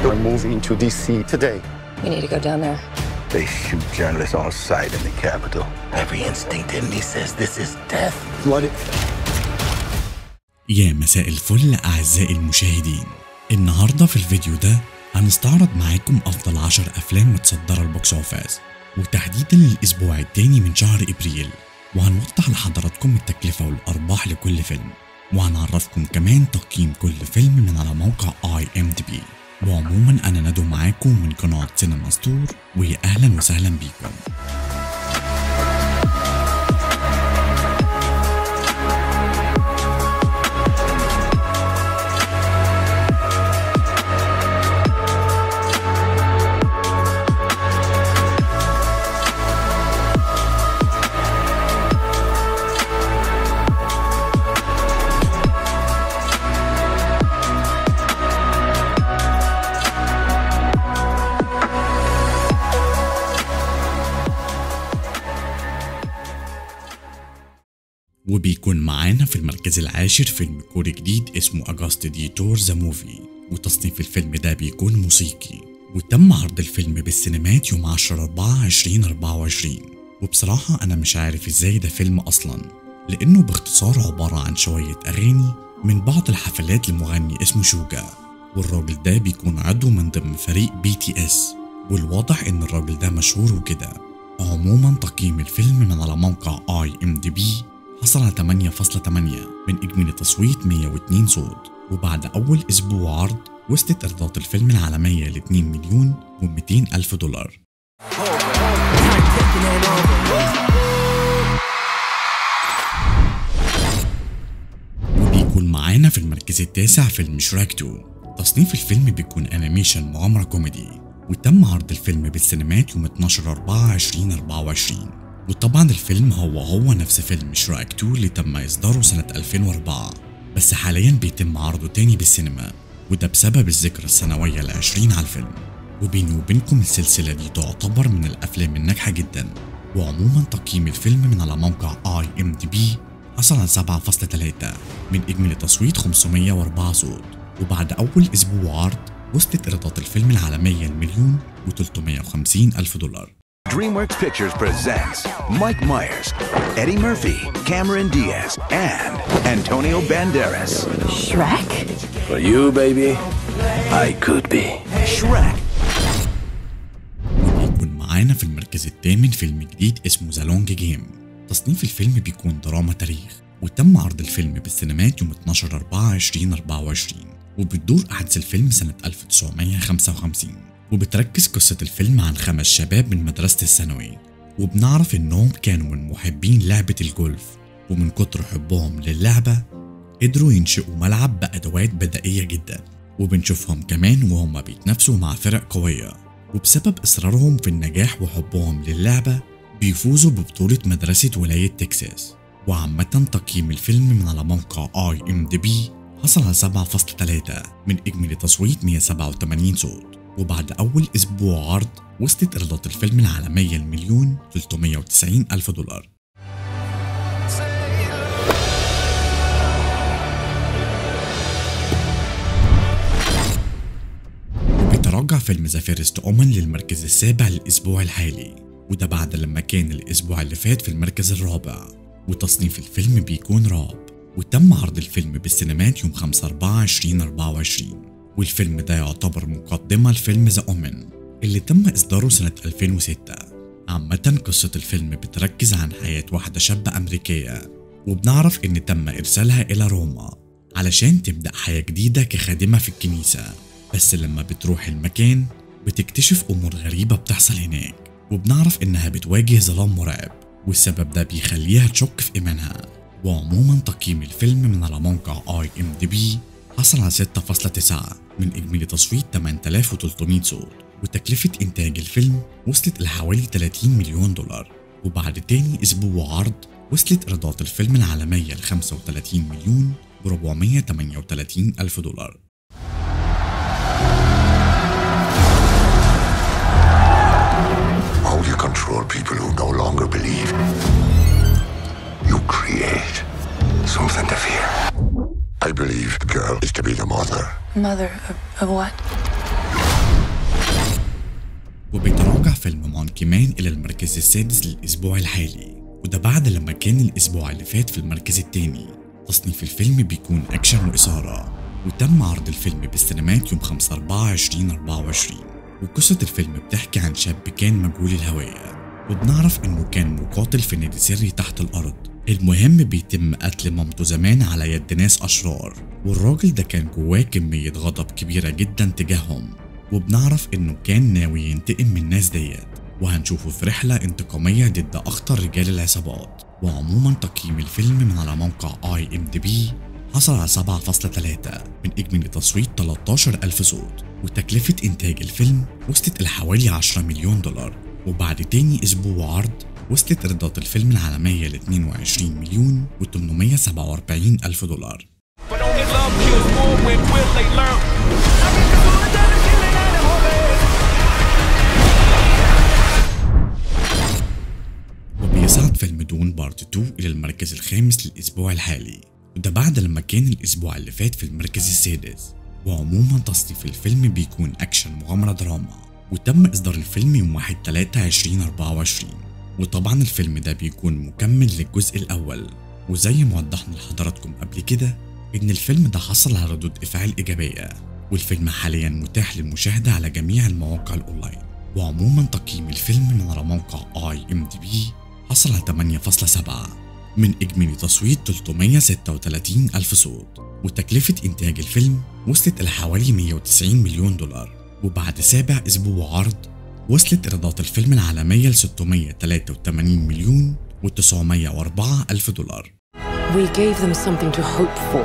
They're moving to D.C. today. We need to go down there. They shoot journalists on sight in the Capitol. Every instinct in me says this is death. Bloody. يا مساء الفل أعزائي المشاهدين النهاردة في الفيديو ده هنستعرض معاكم أفضل عشر أفلام متصدرة البوكس أوفيس وتحديدا للأسبوع التاني من شهر إبريل وهنوضح لحضراتكم التكلفة والأرباح لكل فيلم وهنعرفكم كمان تقييم كل فيلم من على موقع اي ام دي بي وعموما أنا ندو معاكم من قناة سينما ستور ويا أهلا وسهلا بيكم وبيكون معانا في المركز العاشر فيلم كوري جديد اسمه أجاست ديتور ذا موفي وتصنيف الفيلم ده بيكون موسيقي وتم عرض الفيلم بالسينمات يوم 10 4 2024 وبصراحة أنا مش عارف إزاي ده فيلم أصلا لأنه باختصار عبارة عن شوية أغاني من بعض الحفلات لمغني اسمه شوجا والراجل ده بيكون عضو من ضمن فريق بي تي اس والواضح إن الراجل ده مشهور وكده عموما تقييم الفيلم من على موقع اي ام دي بي حصل على 8.8 من إجمالي تصويت 102 صوت وبعد أول أسبوع عرض وصلت إيرادات الفيلم العالمية ل 2 مليون و200 ألف دولار وبيكون معانا في المركز التاسع فيلم شراك 2 تصنيف الفيلم بيكون أنيميشن مغامرة كوميدي وتم عرض الفيلم بالسينمات يوم 12 4 2024 وطبعا الفيلم هو هو نفس فيلم شراك 2 اللي تم إصداره سنة 2004 بس حاليا بيتم عرضه تاني بالسينما وده بسبب الذكرى السنوية العشرين على الفيلم وبيني وبينكم السلسلة دي تعتبر من الأفلام الناجحة جدا وعموما تقييم الفيلم من على موقع اي ام دي بي حصل على 7.3 من إجمالي تصويت 504 صوت وبعد أول أسبوع عرض وصلت إيرادات الفيلم العالمية المليون و350 ألف دولار DreamWorks Pictures presents Mike Myers, Eddie Murphy, Cameron Diaz, and Antonio Banderas. Shrek? For you, baby, I could be. Shrek. بيكون معانا في المركز الثامن فيلم جديد اسمه ذا لونج جيم تصنيف الفيلم بيكون دراما تاريخ وتم عرض الفيلم بالسينمات يوم 12 4 2024 وبتدور أحداث الفيلم سنة 1955 وبتركز قصة الفيلم عن خمس شباب من مدرسة الثانوي وبنعرف إنهم كانوا من محبين لعبة الجولف ومن كتر حبهم للعبة قدروا ينشئوا ملعب بأدوات بدائية جدا وبنشوفهم كمان وهم بيتنافسوا مع فرق قوية وبسبب إصرارهم في النجاح وحبهم للعبة بيفوزوا ببطولة مدرسة ولاية تكساس وعامة تقييم الفيلم من على موقع اي ام دي بي حصل على 7.3 من إجمالي تصويت 187 صوت وبعد أول أسبوع عرض وصلت إيرادات الفيلم العالمية المليون 390 ألف دولار بيتراجع فيلم ذا فيرست أومن للمركز السابع للأسبوع الحالي وده بعد لما كان الأسبوع اللي فات في المركز الرابع وتصنيف الفيلم بيكون رعب وتم عرض الفيلم بالسينمات يوم 5 4 2024 والفيلم ده يعتبر مقدمة لفيلم ذا أومن اللي تم إصداره سنة 2006 عامة قصة الفيلم بتركز عن حياة واحدة شابة أمريكية وبنعرف إن تم إرسالها إلى روما علشان تبدأ حياة جديدة كخادمة في الكنيسة بس لما بتروح المكان بتكتشف أمور غريبة بتحصل هناك وبنعرف إنها بتواجه ظلام مرعب والسبب ده بيخليها تشك في إيمانها وعموما تقييم الفيلم من على موقع اي ام دي بي حصل على 6.9 من إجمالي تصويت 8300 صوت وتكلفة إنتاج الفيلم وصلت لحوالي 30 مليون دولار وبعد تاني أسبوع عرض وصلت إيرادات الفيلم العالمية ل 35 مليون و 438 ألف دولار How do you control people who no longer believe? You create something to fear. I believe the girl is to be the mother. Mother of, of what? فيلم مونكي مان إلى المركز السادس للأسبوع الحالي وده بعد لما كان الأسبوع اللي فات في المركز التاني تصنيف الفيلم بيكون أكشن وإثارة وتم عرض الفيلم بالسينمات يوم 5 4 2024 وقصة الفيلم بتحكي عن شاب كان مجهول الهوية وبنعرف إنه كان مقاتل في نادي سري تحت الأرض المهم بيتم قتل مامته زمان على يد ناس أشرار والراجل ده كان جواه كمية غضب كبيرة جدا تجاههم وبنعرف إنه كان ناوي ينتقم من الناس ديت وهنشوفه في رحلة انتقامية ضد أخطر رجال العصابات وعموما تقييم الفيلم من على موقع اي ام دي بي حصل على 7.3 من إجمالي تصويت 13 ألف صوت وتكلفة إنتاج الفيلم وصلت لحوالي 10 مليون دولار وبعد تاني أسبوع عرض وصلت إيرادات الفيلم العالمية ل 22 مليون و 847 ألف دولار But only love kills more when will they learn? وبيصعد فيلم دون بارت 2 إلى المركز الخامس للأسبوع الحالي وده بعد لما كان الأسبوع اللي فات في المركز السادس وعموما تصنيف الفيلم بيكون أكشن مغامرة دراما وتم إصدار الفيلم يوم 1 3 2024 وطبعا الفيلم ده بيكون مكمل للجزء الأول وزي ما وضحنا لحضراتكم قبل كده إن الفيلم ده حصل على ردود إفعال إيجابية والفيلم حاليا متاح للمشاهدة على جميع المواقع الأونلاين وعموما تقييم الفيلم من على موقع اي ام دي بي حصل على 8.7 من إجمالي تصويت 336 ألف صوت وتكلفة إنتاج الفيلم وصلت إلى حوالي 190 مليون دولار وبعد سابع أسبوع عرض وصلت إيرادات الفيلم العالمية ل 683 مليون و904 ألف دولار We gave them something to hope for.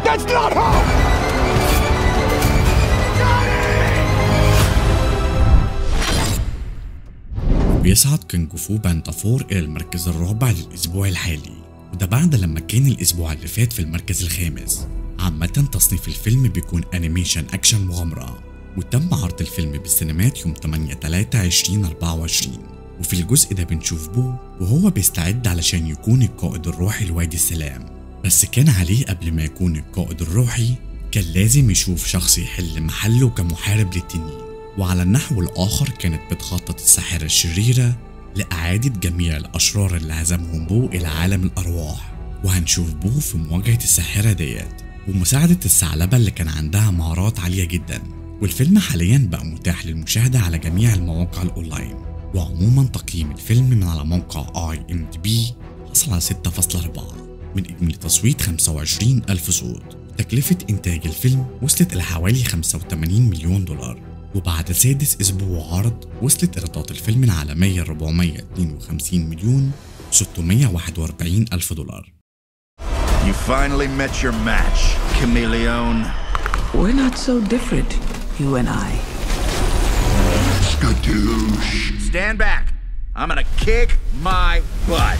بيصعد كونغ فو باندا 4 إلى المركز الرابع للأسبوع الحالي وده بعد لما كان الأسبوع اللي فات في المركز الخامس عامة تصنيف الفيلم بيكون أنيميشن أكشن مغامرة وتم عرض الفيلم بالسينمات يوم 8 3 2024 وفي الجزء ده بنشوف بو وهو بيستعد علشان يكون القائد الروحي لوادي السلام بس كان عليه قبل ما يكون القائد الروحي كان لازم يشوف شخص يحل محله كمحارب للتنين وعلى النحو الآخر كانت بتخطط الساحرة الشريرة لإعادة جميع الأشرار اللي هزمهم بو إلى عالم الأرواح وهنشوف بو في مواجهة الساحرة ديت ومساعدة الثعلبة اللي كان عندها مهارات عالية جدا والفيلم حاليا بقى متاح للمشاهدة على جميع المواقع الأونلاين وعموما تقييم الفيلم من على موقع اي ام دي بي حصل على 6.4 من إجمالي تصويت 25 ألف صوت تكلفة إنتاج الفيلم وصلت إلى حوالي 85 مليون دولار وبعد سادس أسبوع عرض وصلت إيرادات الفيلم العالمية 452 مليون 641 ألف دولار You finally met your match, Chameleon. We're not so different, you and I. Skadoosh. Stand back. I'm gonna kick my butt.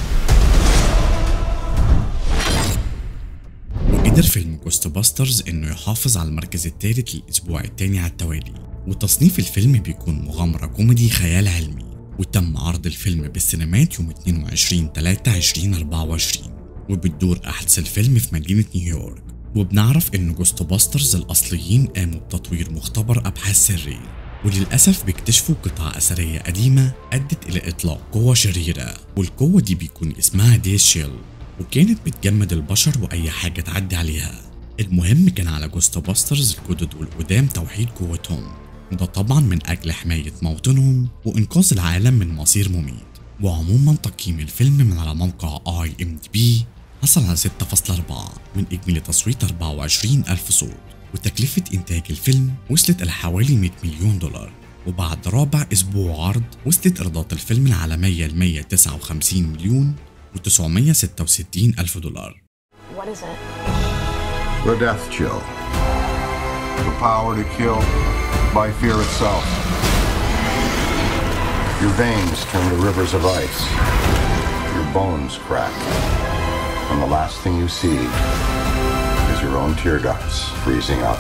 وقدر فيلم جوست باسترز انه يحافظ على المركز الثالث للاسبوع الثاني على التوالي وتصنيف الفيلم بيكون مغامرة كوميدي خيال علمي وتم عرض الفيلم بالسينمات يوم 22 3 2024 وبتدور أحداث الفيلم في مدينة نيويورك وبنعرف إن جوست باسترز الأصليين قاموا بتطوير مختبر أبحاث سري وللأسف بيكتشفوا قطع أثرية قديمة أدت إلى إطلاق قوة شريرة والقوة دي بيكون اسمها ديس شيل وكانت بتجمد البشر وأي حاجة تعدي عليها المهم كان على جوست باسترز الجدد والقدام توحيد قوتهم وده طبعا من أجل حماية موطنهم وإنقاذ العالم من مصير مميت وعموما تقييم الفيلم من على موقع اي ام دي بي حصل على 6.4 من إجمالي تصويت 24 ألف صوت وتكلفة إنتاج الفيلم وصلت إلى حوالي 100 مليون دولار وبعد رابع أسبوع عرض وصلت إيرادات الفيلم العالمية ل 159 مليون و966 ألف دولار What is it? The death chill. The power to kill by fear itself. Your veins turn to rivers of ice. Your bones crack. And the last thing you see is your own tear ducts freezing up.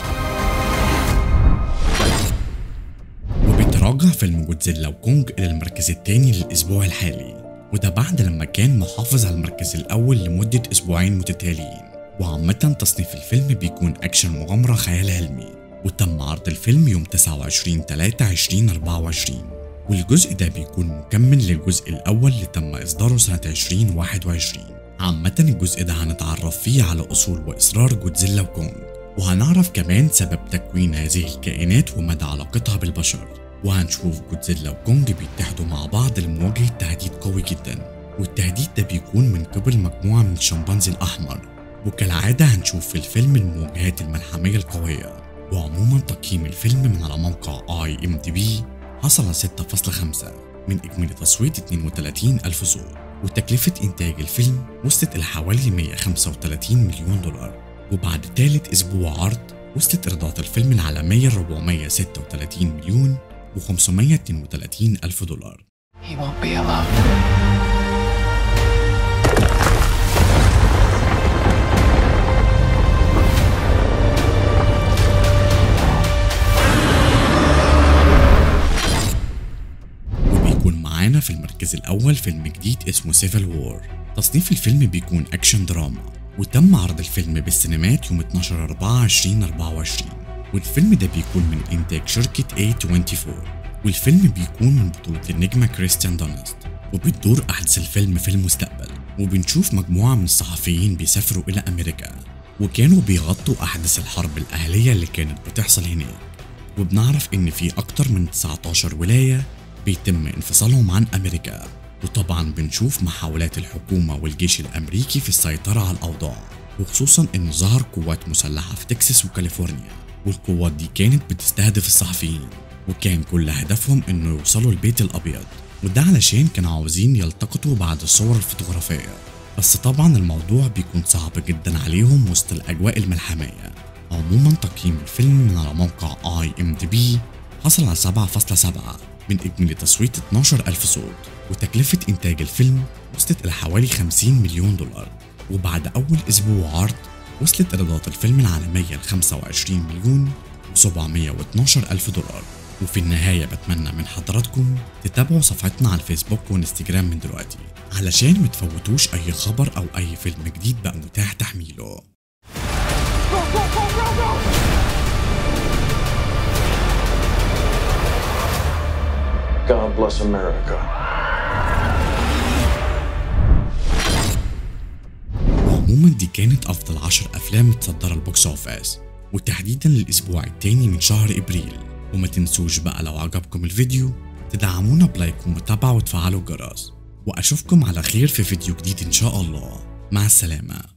وبيتراجع فيلم جودزيلا وكونج إلى المركز الثاني للأسبوع الحالي وده بعد لما كان محافظ على المركز الأول لمدة أسبوعين متتاليين وعامة تصنيف الفيلم بيكون أكشن مغامرة خيال علمي وتم عرض الفيلم يوم 29 3 2024 والجزء ده بيكون مكمل للجزء الأول اللي تم إصداره سنة 2021 عامة الجزء ده هنتعرف فيه على أصول وإصرار جودزيلا وكونج وهنعرف كمان سبب تكوين هذه الكائنات ومدى علاقتها بالبشر وهنشوف جودزيلا وكونج بيتحدوا مع بعض لمواجهة تهديد قوي جدا والتهديد ده بيكون من قبل مجموعة من الشمبانزي الأحمر وكالعادة هنشوف في الفيلم المواجهات الملحمية القوية وعموما تقييم الفيلم من على موقع اي ام دي بي حصل على 6.5 من إجمالي تصويت 32 ألف صوت وتكلفة إنتاج الفيلم وصلت إلى حوالي 135 مليون دولار وبعد ثالث أسبوع عرض وصلت إيرادات الفيلم العالمية 436 مليون و532 ألف دولار He won't be alone. وبيكون معانا في المركز الأول فيلم جديد اسمه سيفل وور تصنيف الفيلم بيكون أكشن دراما وتم عرض الفيلم بالسينمات يوم 12 4 2024 والفيلم ده بيكون من إنتاج شركة A24 والفيلم بيكون من بطولة النجمة كريستيان دونست وبتدور أحداث الفيلم في المستقبل وبنشوف مجموعة من الصحفيين بيسافروا إلى أمريكا وكانوا بيغطوا أحداث الحرب الأهلية اللي كانت بتحصل هناك وبنعرف إن في أكتر من 19 ولاية بيتم انفصالهم عن أمريكا وطبعا بنشوف محاولات الحكومة والجيش الأمريكي في السيطرة على الأوضاع وخصوصا إن ظهر قوات مسلحة في تكساس وكاليفورنيا والقوات دي كانت بتستهدف الصحفيين وكان كل هدفهم إنه يوصلوا البيت الأبيض وده علشان كانوا عاوزين يلتقطوا بعض الصور الفوتوغرافية بس طبعا الموضوع بيكون صعب جدا عليهم وسط الأجواء الملحمية عموما تقييم الفيلم من على موقع اي ام دي بي حصل على 7.7 من إجمالي تصويت 12 ألف صوت وتكلفة إنتاج الفيلم وصلت إلى حوالي 50 مليون دولار وبعد أول أسبوع عرض وصلت إيرادات الفيلم العالمية ل 25 مليون و712 ألف دولار وفي النهاية بتمنى من حضراتكم تتابعوا صفحتنا على الفيسبوك وانستجرام من دلوقتي علشان متفوتوش أي خبر أو أي فيلم جديد بقى متاح تحميله God bless America. وعموما دي كانت أفضل عشر أفلام متصدرة البوكس أوفيس وتحديدا للأسبوع التاني من شهر إبريل وما تنسوش بقى لو عجبكم الفيديو تدعمونا بلايك ومتابعة وتفعلوا الجرس وأشوفكم على خير في فيديو جديد إن شاء الله مع السلامة